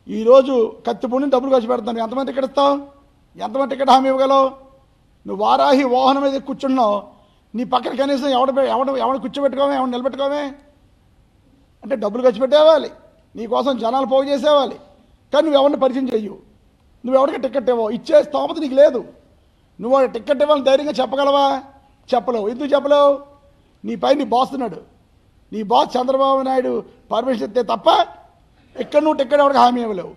ఈరోజు కత్తిపూడిని డబ్బులు ఖర్చు పెడతాను ఎంతమంది టికెట్ ఇస్తావు ఎంతమంది టికెట్ హామీ ఇవ్వగలవు నువ్వు వారాహి వాహనం మీద కూర్చున్నావు నీ పక్కన కనీసం ఎవడ ఎవడ ఎవడ కూర్చోబెట్టుకోవే ఎవడ నిలబెట్టుకోవే అంటే డబ్బులు ఖర్చు పెట్టేవాలి నీకోసం జనాలు పోగు చేసేవాలి కానీ నువ్వు ఎవరిని పరిచయం చెయ్యవు నువ్వు ఎవరికి టికెట్ ఇవ్వవు ఇచ్చే స్తోమత నీకు లేదు నువ్వు వాడికి టికెట్ ఇవ్వాలని ధైర్యంగా చెప్పగలవా చెప్పలేవు ఎందుకు చెప్పలేవు నీ పై నీ బాస్ ఉన్నాడు నీ బాస్ చంద్రబాబు నాయుడు పర్మిషన్ ఇస్తే తప్ప ఇక్కడ నువ్వు టికెట్ ఎవరికి హామీ ఇవ్వలేవు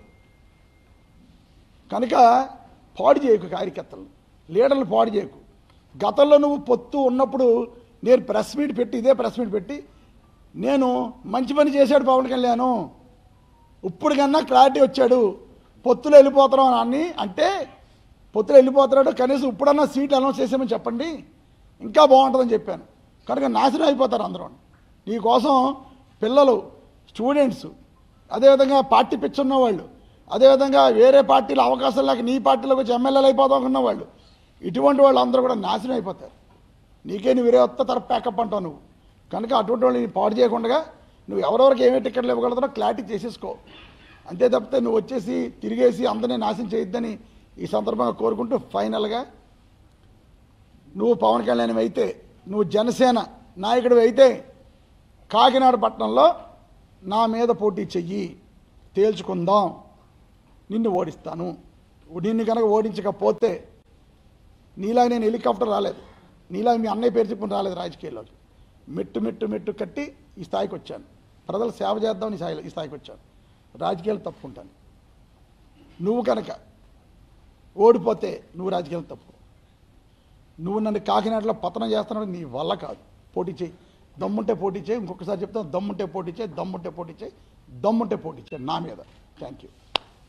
కనుక పాడు చేయకు కార్యకర్తలు లీడర్లు పాడు చేయకు గతంలో నువ్వు పొత్తు ఉన్నప్పుడు నేను ప్రెస్ మీట్ పెట్టి ఇదే ప్రెస్ మీట్ పెట్టి నేను మంచి పని చేశాడు పవన్ కళ్యాణ్ ఇప్పుడు కన్నా క్లారిటీ వచ్చాడు పొత్తులు వెళ్ళిపోతున్నాం అని అంటే పొత్తులు వెళ్ళిపోతున్నాడు కనీసం ఇప్పుడన్నా సీట్ అనౌన్స్ చేసామని చెప్పండి ఇంకా బాగుంటుందని చెప్పాను కనుక నాశనం అయిపోతారు అందరూ నీకోసం పిల్లలు స్టూడెంట్స్ అదేవిధంగా పార్టీ పిచ్చున్న వాళ్ళు అదేవిధంగా వేరే పార్టీలో అవకాశం లేక నీ పార్టీలోకి వచ్చి ఎమ్మెల్యేలు అయిపోదాం అనుకున్న వాళ్ళు ఇటువంటి వాళ్ళు అందరూ కూడా నాశనం అయిపోతారు నీకే నువ్వు వేరే వస్తా తరపు ప్యాకప్ అంటావు నువ్వు కనుక అటువంటి వాళ్ళని పాడు చేయకుండా నువ్వు ఎవరెవరికి ఏమేమి టికెట్లు ఇవ్వగలుగుతారో క్లారిటీ చేసేసుకో అంతే తప్పితే నువ్వు వచ్చేసి తిరిగేసి అందరినీ నాశనం చేయొద్దని ఈ సందర్భంగా కోరుకుంటూ ఫైనల్గా నువ్వు పవన్ కళ్యాణ్ అయితే నువ్వు జనసేన నాయకుడు అయితే కాకినాడ పట్టణంలో నా మీద పోటీ చెయ్యి తేల్చుకుందాం నిన్ను ఓడిస్తాను నిన్ను కనుక ఓడించకపోతే నీలాగా నేను హెలికాప్టర్ రాలేదు నీలాగా మీ అన్నయ్య పేరు చెప్పుకుని రాలేదు రాజకీయాల్లోకి మెట్టు మెట్టు మెట్టు కట్టి ఈ స్థాయికి వచ్చాను ప్రజలు సేవ చేద్దామని ఈ స్థాయిలో ఈ స్థాయికి వచ్చాను రాజకీయాలు తప్పుకుంటాను నువ్వు కనుక ఓడిపోతే నువ్వు రాజకీయాలు తప్పుకో నువ్వు నన్ను కాకినాడలో పతనం చేస్తున్నావు నీ వల్ల కాదు పోటీ చేయి దమ్ముంటే పోటీ చేయి ఇంకొకసారి చెప్తాను దమ్ముంటే పోటీ చేయి దమ్ముంటే పోటీ చేయి దమ్ముంటే పోటీ చేయి నా మీద థ్యాంక్ యూ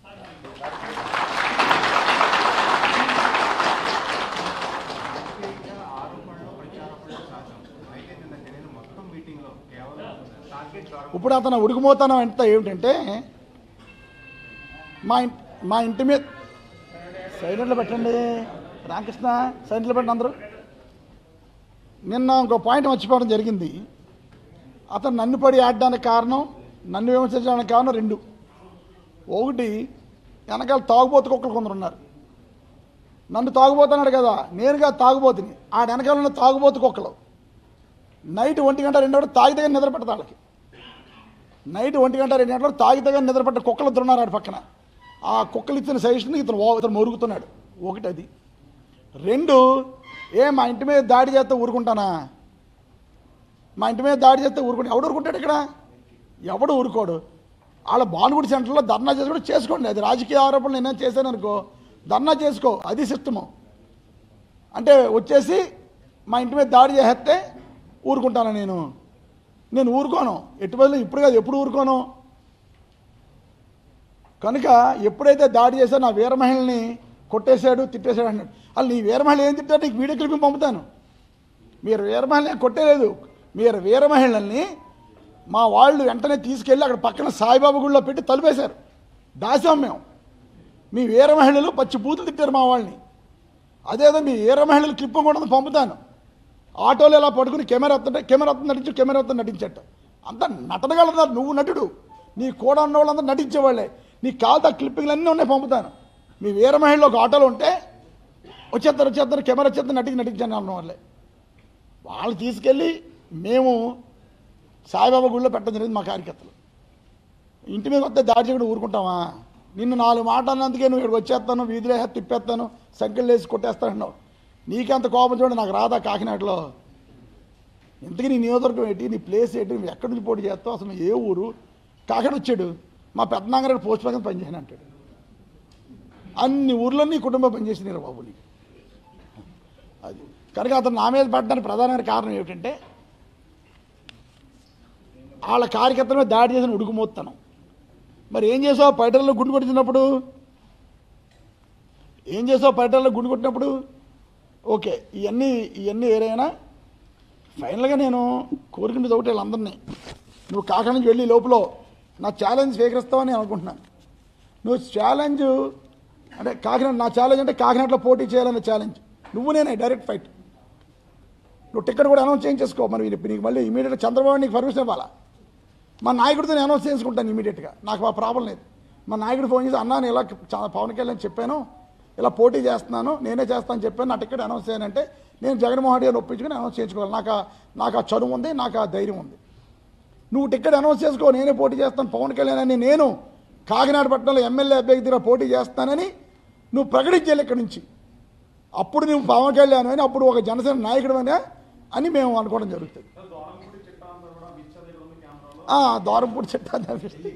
ఆరోపణలు ప్రత్యారోపణలు సాధ్యం అయితే నిన్న జరిగిన మొత్తం మీటింగ్ లో కేవలం టార్గెట్ ద్వారా ఇప్పుడు అతను ఉడుకుమోతనం ఎంత ఏమిటంటే మా ఇంటి మా ఇంటి మీద సైలెంట్లో పెట్టండి రామకృష్ణ సైలెంట్లో పెట్టండి అందరూ నిన్న ఇంకో పాయింట్ మర్చిపోవడం జరిగింది అతను నన్ను పడి ఆడడానికి కారణం నన్ను విమర్శించడానికి కారణం రెండు ఒకటి వెనకాల తాగుబోతు కుక్కలు కొందరు ఉన్నారు నన్ను తాగుబోతున్నాడు కదా నేనుగా తాగుబోతుని ఆడ వెనకాల ఉన్న తాగుబోతు కుక్కలు నైట్ ఒంటి గంట రెండు గంటలు తాగితే కానీ నిద్ర పట్టదు వాళ్ళకి నైట్ ఒంటి గంట రెండు గంటలు తాగితే కానీ నిద్ర పట్ట కుక్కలు ఇద్దరు ఉన్నారు ఆడ పక్కన ఆ కుక్కలు ఇచ్చిన సజెషన్ ఇతను ఓ- ఇతను మొరుగుతున్నాడు ఒకటి అది రెండు ఏ మా ఇంటి మీద దాడి చేస్తే ఊరుకుంటానా మా ఇంటి మీద దాడి చేస్తే ఊరుకుంటా ఎవడు ఊరుకుంటాడు ఇక్కడ ఎవడు ఊరుకోడు వాళ్ళ బానుగుడి సెంటర్లో ధర్నా చేసి కూడా చేసుకోండి అది రాజకీయ ఆరోపణలు నేనేం చేశాను అనుకో ధర్నా చేసుకో అది సిస్టము అంటే వచ్చేసి మా ఇంటి మీద దాడి చేస్తే ఊరుకుంటాను నేను నేను ఊరుకోను ఎటు బదులు ఇప్పుడు కాదు ఎప్పుడు ఊరుకోను కనుక ఎప్పుడైతే దాడి చేశా నా వీర మహిళని కొట్టేశాడు తిట్టేశాడు అన్నాడు అసలు నీ వీర మహిళ ఏం తిట్టాడు నీకు వీడియో క్లిప్ పంపుతాను మీరు వీర మహిళని కొట్టేలేదు మీరు వీర మహిళల్ని మా వాళ్ళు వెంటనే తీసుకెళ్ళి అక్కడ పక్కన సాయిబాబా గుడిలో పెట్టి తలుపేశారు దాసాం మేము మీ వీర మహిళలు పచ్చి బూతులు తిట్టారు మా వాళ్ళని అదేదో మీ వీర మహిళలు క్లిప్ కూడా పంపుతాను ఆటోలో ఇలా పట్టుకుని కెమెరా వస్తుంటే కెమెరా వస్తుంది నటించు కెమెరా వస్తుంది నటించట అంత నటనగలన్నారు నువ్వు నటుడు నీ కూడా ఉన్న వాళ్ళంతా నటించేవాళ్ళే నీ కాదు ఆ క్లిప్పింగ్లు అన్నీ ఉన్నాయి పంపుతాను మీ వీర మహిళలో ఒక ఆటోలో ఉంటే వచ్చేస్తారు వచ్చేస్తారు కెమెరా వచ్చేస్తారు నటికి నటించాను అన్న వాళ్ళే వాళ్ళు తీసుకెళ్ళి మేము సాయిబాబా గుడిలో పెట్టడం జరిగింది మా కార్యకర్తలు ఇంటి మీద వస్తే దాడి చేయకుండా ఊరుకుంటావా నిన్ను నాలుగు మాట అన్నందుకే నువ్వు ఇక్కడికి వచ్చేస్తాను వీధిలో వేసి తిప్పేస్తాను సంఖ్యలు వేసి కొట్టేస్తానన్నావు నీకెంత కోపం చూడండి నాకు రాదా కాకినాడలో ఇంతకీ నీ నియోజకవర్గం ఏంటి నీ ప్లేస్ ఏంటి నువ్వు ఎక్కడి నుంచి పోటీ చేస్తావు అసలు నువ్వు ఏ ఊరు కాకినాడ వచ్చాడు మా పెద్దనాగర పోస్ట్ పక్కన పనిచేయను అంటాడు అన్ని ఊర్లో నీ కుటుంబం పనిచేసింది బాబు నీకు అది కనుక అతను నా మీద పడడానికి ప్రధానమైన కారణం ఏమిటంటే వాళ్ళ కార్యకర్తల మీద దాడి చేసిన ఉడుకుమోత్తనం మరి ఏం చేసావు పైటల్లో గుండు కొట్టినప్పుడు ఏం చేసావు పైటల్లో గుండు కొట్టినప్పుడు ఓకే ఇవన్నీ ఇవన్నీ ఏరైనా ఫైనల్గా నేను కోరుకునేది ఒకటి వీళ్ళందరినీ నువ్వు కాకినాడ నుంచి వెళ్ళి లోపల నా ఛాలెంజ్ స్వీకరిస్తావని నేను అనుకుంటున్నాను నువ్వు ఛాలెంజ్ అంటే కాకినాడ నా ఛాలెంజ్ అంటే కాకినాడలో పోటీ చేయాలనే ఛాలెంజ్ నువ్వు నేనే డైరెక్ట్ ఫైట్ నువ్వు టికెట్ కూడా అనౌన్స్ చేయించేసుకో మరి నీకు నీకు మళ్ళీ ఇమీడియట్గా చంద్రబాబు నీకు పర్మిషన్ ఇవ్వాలా మా నాయకుడితో నేను అనౌన్స్ చేసుకుంటాను ఇమీడియట్గా నాకు ఆ ప్రాబ్లం లేదు మా నాయకుడు ఫోన్ చేసి అన్నా నేను ఇలా చాలా పవన్ కళ్యాణ్ చెప్పాను ఇలా పోటీ చేస్తున్నాను నేనే చేస్తాను చెప్పాను నా టికెట్ అనౌన్స్ చేయనంటే నేను జగన్మోహన్ రెడ్డి గారిని ఒప్పించుకుని అనౌన్స్ చేయించుకోవాలి నాకు ఆ- నాకు ఆ చదువు ఉంది నాకు ఆ ధైర్యం ఉంది నువ్వు టికెట్ అనౌన్స్ చేసుకో నేనే పోటీ చేస్తాను పవన్ కళ్యాణ్ అని నేను కాకినాడ పట్టణంలో ఎమ్మెల్యే అభ్యర్థి దగ్గర పోటీ చేస్తానని నువ్వు ప్రకటించాలి ఇక్కడి నుంచి అప్పుడు నువ్వు పవన్ కళ్యాణ్ అని అప్పుడు ఒక జనసేన నాయకుడు అని అని మేము అనుకోవడం జరుగుతుంది ఆ, దూరంపూడి చెట్టు అని అనిపిస్తుంది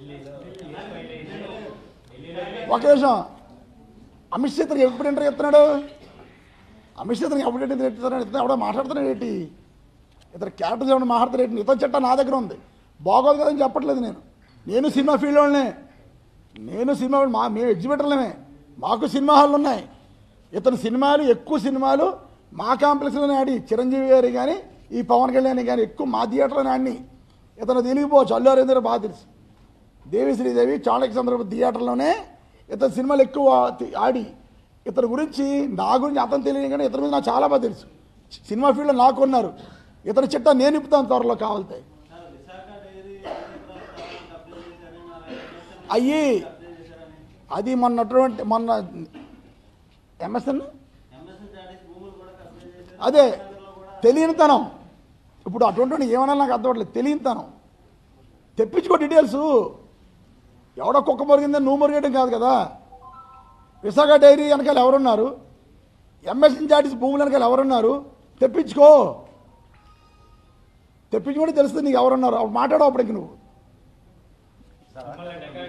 ఒక నిమిషం అమిత్ షా ఇతనికి ఎప్పుడు ఇంటర్ ఇస్తున్నాడు అమిత్ షా ఇతనికి ఎప్పుడు ఇంటర్ ఇస్తున్నాడు ఇతను ఎవడో మాట్లాడుతున్నాడు ఏంటి ఇతను క్యారెక్టర్స్ ఏమైనా మాట్లాడతారు ఏంటి ఇతర చట్టం నా దగ్గర ఉంది బాగోదు కదని చెప్పట్లేదు నేను నేను సినిమా ఫీల్డ్లోనే నేను సినిమా మా మేము ఎగ్జిబిటర్లమే మాకు సినిమా హాళ్ళు ఉన్నాయి ఇతను సినిమాలు ఎక్కువ సినిమాలు మా కాంప్లెక్స్లోనే ఆడి చిరంజీవి గారి కానీ ఈ పవన్ కళ్యాణ్ కానీ ఎక్కువ మా థియేటర్లోనే ఆడిని ఇతను తెలియకపోవచ్చు అల్లు అరవిందర్ బాగా తెలుసు దేవి శ్రీదేవి చాణక్య చంద్రబాబు థియేటర్లోనే ఇతను సినిమాలు ఎక్కువ తి- ఆడి ఇతని గురించి నా గురించి అతను తెలియదు కానీ ఇతని మీద నాకు చాలా బాగా తెలుసు సినిమా ఫీల్డ్లో నాకు ఉన్నారు ఇతని చిట్టా నేను ఇప్పుతాను త్వరలో కావాలితే అయ్యి అది మొన్నటువంటి మొన్న ఎంఎస్ఎన్ అదే తెలియనితనం ఇప్పుడు అటువంటి ఏమన్నా నాకు అర్థమవట్లేదు తెలియనితనం తెప్పించుకో డీటెయిల్స్ ఎవడో కుక్క మొరిగిందని నువ్వు మొరిగేయడం కాదు కదా విశాఖ డైరీ వెనకాల ఎవరున్నారు ఎంఎస్ఎన్ చాటిస్ భూములు వెనకాల ఎవరున్నారు తెప్పించుకో తెప్పించుకుంటే తెలుస్తుంది నీకు ఎవరున్నారు అప్పుడు మాట్లాడవు అప్పటికి నువ్వు